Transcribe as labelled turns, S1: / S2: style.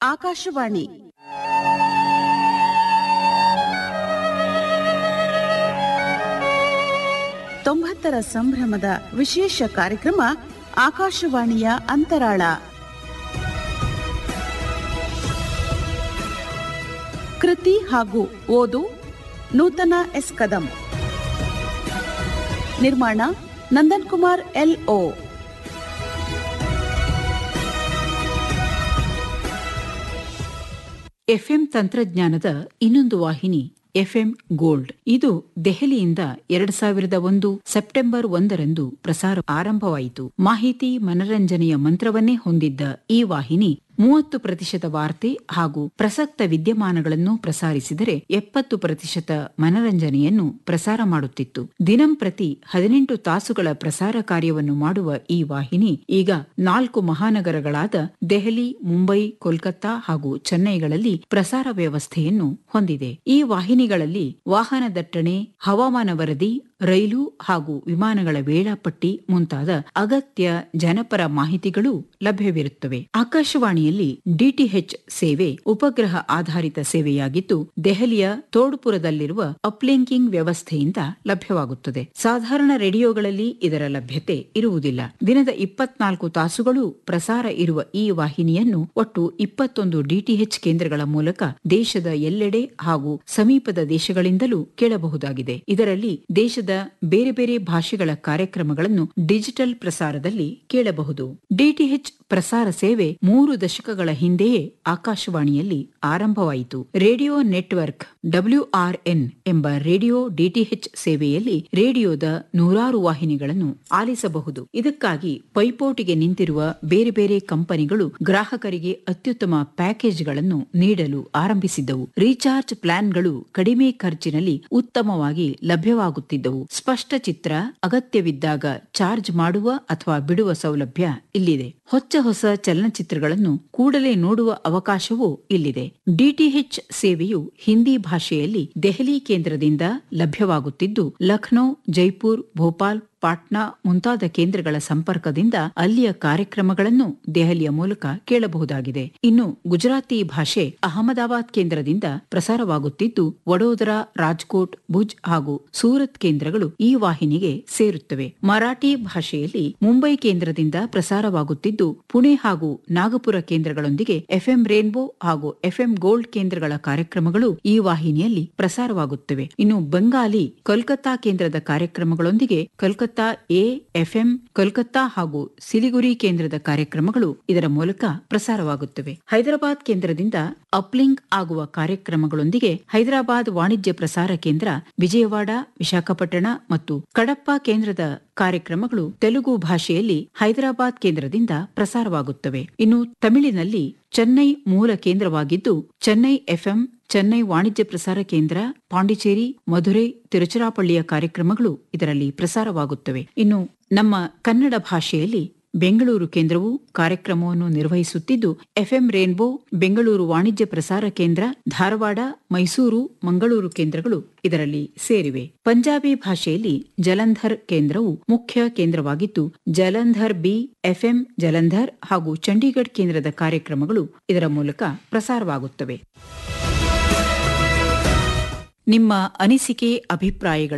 S1: ಆಕಾಶವಾಣಿ ತೊಂಬತ್ತರ ಸಂಭ್ರಮದ ವಿಶೇಷ ಕಾರ್ಯಕ್ರಮ ಆಕಾಶವಾಣಿಯ ಅಂತರಾಳ ಕೃತಿ ಹಾಗೂ ಓದು ನೂತನ ಎಸ್ ಕದಂ ನಿರ್ಮಾಣ Nandan Kumar L O
S2: FM ತಂತ್ರಜ್ಞಾನದ ಇನ್ನೊಂದು ವಾಹಿನಿ ಎಫ್ಎಂ ಗೋಲ್ಡ್ ಇದು ದೆಹಲಿಯಿಂದ ಎರಡ್ ಸಾವಿರದ ಒಂದು ಸೆಪ್ಟೆಂಬರ್ ಒಂದರಂದು ಪ್ರಸಾರ ಆರಂಭವಾಯಿತು ಮಾಹಿತಿ ಮನರಂಜನೆಯ ಮಂತ್ರವನ್ನೇ ಹೊಂದಿದ್ದ ಈ ವಾಹಿನಿ ಮೂವತ್ತು ಪ್ರತಿಶತ ವಾರ್ತೆ ಹಾಗೂ ಪ್ರಸಕ್ತ ವಿದ್ಯಮಾನಗಳನ್ನು ಪ್ರಸಾರಿಸಿದರೆ ಎಪ್ಪತ್ತು ಪ್ರತಿಶತ ಮನರಂಜನೆಯನ್ನು ಪ್ರಸಾರ ಮಾಡುತ್ತಿತ್ತು ದಿನಂಪ್ರತಿ ಹದಿನೆಂಟು ತಾಸುಗಳ ಪ್ರಸಾರ ಕಾರ್ಯವನ್ನು ಮಾಡುವ ಈ ವಾಹಿನಿ ಈಗ ನಾಲ್ಕು ಮಹಾನಗರಗಳಾದ ದೆಹಲಿ ಮುಂಬೈ ಕೋಲ್ಕತ್ತಾ ಹಾಗೂ ಚೆನ್ನೈಗಳಲ್ಲಿ ಪ್ರಸಾರ ವ್ಯವಸ್ಥೆಯನ್ನು ಹೊಂದಿದೆ ಈ ವಾಹಿನಿಗಳಲ್ಲಿ ವಾಹನ ದಟ್ಟಣೆ ಹವಾಮಾನ ವರದಿ ರೈಲು ಹಾಗೂ ವಿಮಾನಗಳ ವೇಳಾಪಟ್ಟಿ ಮುಂತಾದ ಅಗತ್ಯ ಜನಪರ ಮಾಹಿತಿಗಳು ಲಭ್ಯವಿರುತ್ತವೆ ಆಕಾಶವಾಣಿಯಲ್ಲಿ ಡಿಟಿಎಚ್ ಸೇವೆ ಉಪಗ್ರಹ ಆಧಾರಿತ ಸೇವೆಯಾಗಿದ್ದು ದೆಹಲಿಯ ತೋಡ್ಪುರದಲ್ಲಿರುವ ಅಪ್ಲಿಂಕಿಂಗ್ ವ್ಯವಸ್ಥೆಯಿಂದ ಲಭ್ಯವಾಗುತ್ತದೆ ಸಾಧಾರಣ ರೇಡಿಯೋಗಳಲ್ಲಿ ಇದರ ಲಭ್ಯತೆ ಇರುವುದಿಲ್ಲ ದಿನದ ಇಪ್ಪತ್ನಾಲ್ಕು ತಾಸುಗಳು ಪ್ರಸಾರ ಇರುವ ಈ ವಾಹಿನಿಯನ್ನು ಒಟ್ಟು ಇಪ್ಪತ್ತೊಂದು ಡಿಟಿಎಚ್ ಕೇಂದ್ರಗಳ ಮೂಲಕ ದೇಶದ ಎಲ್ಲೆಡೆ ಹಾಗೂ ಸಮೀಪದ ದೇಶಗಳಿಂದಲೂ ಕೇಳಬಹುದಾಗಿದೆ ಇದರಲ್ಲಿ ದೇಶದ ಬೇರೆ ಬೇರೆ ಭಾಷೆಗಳ ಕಾರ್ಯಕ್ರಮಗಳನ್ನು ಡಿಜಿಟಲ್ ಪ್ರಸಾರದಲ್ಲಿ ಕೇಳಬಹುದು ಡಿಟಿಎಚ್ ಪ್ರಸಾರ ಸೇವೆ ಮೂರು ದಶಕಗಳ ಹಿಂದೆಯೇ ಆಕಾಶವಾಣಿಯಲ್ಲಿ ಆರಂಭವಾಯಿತು ರೇಡಿಯೋ ನೆಟ್ವರ್ಕ್ ಡಬ್ಲ್ಯೂಆರ್ಎನ್ ಎಂಬ ರೇಡಿಯೋ ಡಿಟಿಎಚ್ ಸೇವೆಯಲ್ಲಿ ರೇಡಿಯೋದ ನೂರಾರು ವಾಹಿನಿಗಳನ್ನು ಆಲಿಸಬಹುದು ಇದಕ್ಕಾಗಿ ಪೈಪೋಟಿಗೆ ನಿಂತಿರುವ ಬೇರೆ ಬೇರೆ ಕಂಪನಿಗಳು ಗ್ರಾಹಕರಿಗೆ ಅತ್ಯುತ್ತಮ ಪ್ಯಾಕೇಜ್ಗಳನ್ನು ನೀಡಲು ಆರಂಭಿಸಿದ್ದವು ರೀಚಾರ್ಜ್ ಪ್ಲಾನ್ಗಳು ಕಡಿಮೆ ಖರ್ಚಿನಲ್ಲಿ ಉತ್ತಮವಾಗಿ ಲಭ್ಯವಾಗುತ್ತಿದ್ದವು ಸ್ಪಷ್ಟ ಚಿತ್ರ ಅಗತ್ಯವಿದ್ದಾಗ ಚಾರ್ಜ್ ಮಾಡುವ ಅಥವಾ ಬಿಡುವ ಸೌಲಭ್ಯ ಇಲ್ಲಿದೆ ಹೊಚ್ಚ ಹೊಸ ಚಲನಚಿತ್ರಗಳನ್ನು ಕೂಡಲೇ ನೋಡುವ ಅವಕಾಶವೂ ಇಲ್ಲಿದೆ ಡಿಟಿಎಚ್ ಸೇವೆಯು ಹಿಂದಿ ಭಾಷೆಯಲ್ಲಿ ದೆಹಲಿ ಕೇಂದ್ರದಿಂದ ಲಭ್ಯವಾಗುತ್ತಿದ್ದು ಲಖನೌ ಜೈಪುರ್ ಭೋಪಾಲ್ ಪಾಟ್ನಾ ಮುಂತಾದ ಕೇಂದ್ರಗಳ ಸಂಪರ್ಕದಿಂದ ಅಲ್ಲಿಯ ಕಾರ್ಯಕ್ರಮಗಳನ್ನು ದೆಹಲಿಯ ಮೂಲಕ ಕೇಳಬಹುದಾಗಿದೆ ಇನ್ನು ಗುಜರಾತಿ ಭಾಷೆ ಅಹಮದಾಬಾದ್ ಕೇಂದ್ರದಿಂದ ಪ್ರಸಾರವಾಗುತ್ತಿದ್ದು ವಡೋದರಾ ರಾಜ್ಕೋಟ್ ಭುಜ್ ಹಾಗೂ ಸೂರತ್ ಕೇಂದ್ರಗಳು ಈ ವಾಹಿನಿಗೆ ಸೇರುತ್ತವೆ ಮರಾಠಿ ಭಾಷೆಯಲ್ಲಿ ಮುಂಬೈ ಕೇಂದ್ರದಿಂದ ಪ್ರಸಾರವಾಗುತ್ತಿದ್ದು ಪುಣೆ ಹಾಗೂ ನಾಗಪುರ ಕೇಂದ್ರಗಳೊಂದಿಗೆ ಎಫ್ಎಂ ರೇನ್ಬೋ ಹಾಗೂ ಎಫ್ಎಂ ಗೋಲ್ಡ್ ಕೇಂದ್ರಗಳ ಕಾರ್ಯಕ್ರಮಗಳು ಈ ವಾಹಿನಿಯಲ್ಲಿ ಪ್ರಸಾರವಾಗುತ್ತವೆ ಇನ್ನು ಬೆಂಗಾಲಿ ಕೋಲ್ಕತ್ತಾ ಕೇಂದ್ರದ ಕಾರ್ಯಕ್ರಮಗಳೊಂದಿಗೆ ಕೋಲ್ಕತ್ತಾ ಎ ಎಫ್ಎಂ ಕೋಲ್ಕತ್ತಾ ಹಾಗೂ ಸಿಲಿಗುರಿ ಕೇಂದ್ರದ ಕಾರ್ಯಕ್ರಮಗಳು ಇದರ ಮೂಲಕ ಪ್ರಸಾರವಾಗುತ್ತವೆ ಹೈದರಾಬಾದ್ ಕೇಂದ್ರದಿಂದ ಅಪ್ಲಿಂಕ್ ಆಗುವ ಕಾರ್ಯಕ್ರಮಗಳೊಂದಿಗೆ ಹೈದರಾಬಾದ್ ವಾಣಿಜ್ಯ ಪ್ರಸಾರ ಕೇಂದ್ರ ವಿಜಯವಾಡ ವಿಶಾಖಪಟ್ಟಣ ಮತ್ತು ಕಡಪ್ಪ ಕೇಂದ್ರದ ಕಾರ್ಯಕ್ರಮಗಳು ತೆಲುಗು ಭಾಷೆಯಲ್ಲಿ ಹೈದರಾಬಾದ್ ಕೇಂದ್ರದಿಂದ ಪ್ರಸಾರವಾಗುತ್ತವೆ ಇನ್ನು ತಮಿಳಿನಲ್ಲಿ ಚೆನ್ನೈ ಮೂಲ ಕೇಂದ್ರವಾಗಿದ್ದು ಚೆನ್ನೈ ಎಫ್ಎಂ ಚೆನ್ನೈ ವಾಣಿಜ್ಯ ಪ್ರಸಾರ ಕೇಂದ್ರ ಪಾಂಡಿಚೇರಿ ಮಧುರೈ ತಿರುಚಿರಾಪಳ್ಳಿಯ ಕಾರ್ಯಕ್ರಮಗಳು ಇದರಲ್ಲಿ ಪ್ರಸಾರವಾಗುತ್ತವೆ ಇನ್ನು ನಮ್ಮ ಕನ್ನಡ ಭಾಷೆಯಲ್ಲಿ ಬೆಂಗಳೂರು ಕೇಂದ್ರವು ಕಾರ್ಯಕ್ರಮವನ್ನು ನಿರ್ವಹಿಸುತ್ತಿದ್ದು ಎಫ್ಎಂ ರೇನ್ಬೋ ಬೆಂಗಳೂರು ವಾಣಿಜ್ಯ ಪ್ರಸಾರ ಕೇಂದ್ರ ಧಾರವಾಡ ಮೈಸೂರು ಮಂಗಳೂರು ಕೇಂದ್ರಗಳು ಇದರಲ್ಲಿ ಸೇರಿವೆ ಪಂಜಾಬಿ ಭಾಷೆಯಲ್ಲಿ ಜಲಂಧರ್ ಕೇಂದ್ರವು ಮುಖ್ಯ ಕೇಂದ್ರವಾಗಿದ್ದು ಜಲಂಧರ್ ಬಿ ಎಫ್ಎಂ ಜಲಂಧರ್ ಹಾಗೂ ಚಂಡೀಗಢ್ ಕೇಂದ್ರದ ಕಾರ್ಯಕ್ರಮಗಳು ಇದರ ಮೂಲಕ ಪ್ರಸಾರವಾಗುತ್ತವೆ ನಿಮ್ಮ ಅನಿಸಿಕೆ ಅಭಿಪ್ರಾಯಗಳ